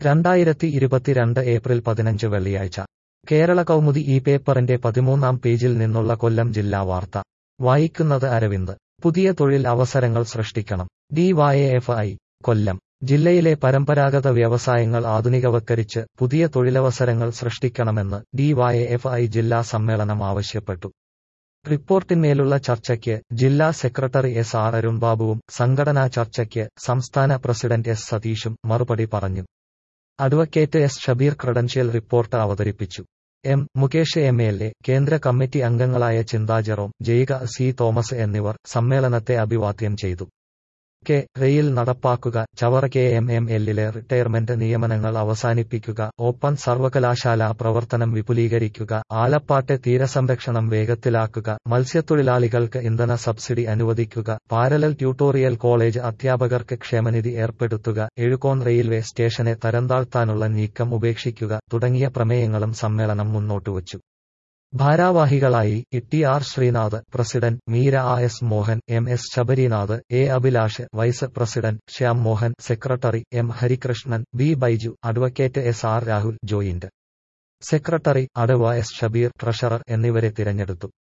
രണ്ടായിരത്തി ഇരുപത്തിരണ്ട് ഏപ്രിൽ പതിനഞ്ച് വെള്ളിയാഴ്ച കേരള കൗമുദി ഈ പേപ്പറിന്റെ പതിമൂന്നാം പേജിൽ നിന്നുള്ള കൊല്ലം ജില്ലാ വാർത്ത വായിക്കുന്നത് അരവിന്ദ് പുതിയ തൊഴിൽ അവസരങ്ങൾ സൃഷ്ടിക്കണം ഡിവൈഎഫ്ഐ കൊല്ലം ജില്ലയിലെ പരമ്പരാഗത വ്യവസായങ്ങൾ ആധുനികവൽക്കരിച്ച് പുതിയ തൊഴിലവസരങ്ങൾ സൃഷ്ടിക്കണമെന്ന് ഡിവൈഎഫ്ഐ ജില്ലാ സമ്മേളനം ആവശ്യപ്പെട്ടു റിപ്പോർട്ടിന്മേലുള്ള ചർച്ചയ്ക്ക് ജില്ലാ സെക്രട്ടറി എസ് ആർ അരുൺബാബുവും സംഘടനാ ചർച്ചയ്ക്ക് സംസ്ഥാന പ്രസിഡന്റ് എസ് സതീഷും മറുപടി പറഞ്ഞു advocate S Shabeer credential report അവതരിപ്പിച്ചു M Mukesh M L A കേന്ദ്ര കമ്മിറ്റി അംഗങ്ങളായ ചിന്താ ജെറോം ജയിക സി തോമസ് എന്നിവർ സമ്മേളനത്തെ അഭിവാദ്യം ചെയ്തു കെ റെയിൽ നടപ്പാക്കുക ചവറ കെ എം എം എല്ലിലെ റിട്ടയർമെന്റ് നിയമനങ്ങൾ അവസാനിപ്പിക്കുക ഓപ്പൺ സർവകലാശാല പ്രവർത്തനം വിപുലീകരിക്കുക ആലപ്പാട്ടെ തീരസംരക്ഷണം വേഗത്തിലാക്കുക മത്സ്യത്തൊഴിലാളികൾക്ക് ഇന്ധന സബ്സിഡി അനുവദിക്കുക പാരലൽ ട്യൂട്ടോറിയൽ കോളേജ് അധ്യാപകർക്ക് ക്ഷേമനിധി ഏർപ്പെടുത്തുക എഴുകോൺ റെയിൽവേ സ്റ്റേഷനെ തരംതാഴ്ത്താനുള്ള നീക്കം ഉപേക്ഷിക്കുക തുടങ്ങിയ പ്രമേയങ്ങളും സമ്മേളനം മുന്നോട്ടുവച്ചു ഭാരാവാഹികളായി T R Sreenath president Meera ആ S Mohan M S Sabarinath A Abhilash vice president Shyam Mohan secretary M Harikrishnan B Baiju advocate S R Rahul joint secretary അടവ എസ് ഷബീർ ട്രഷറർ എന്നിവരെ തിരഞ്ഞെടുത്തു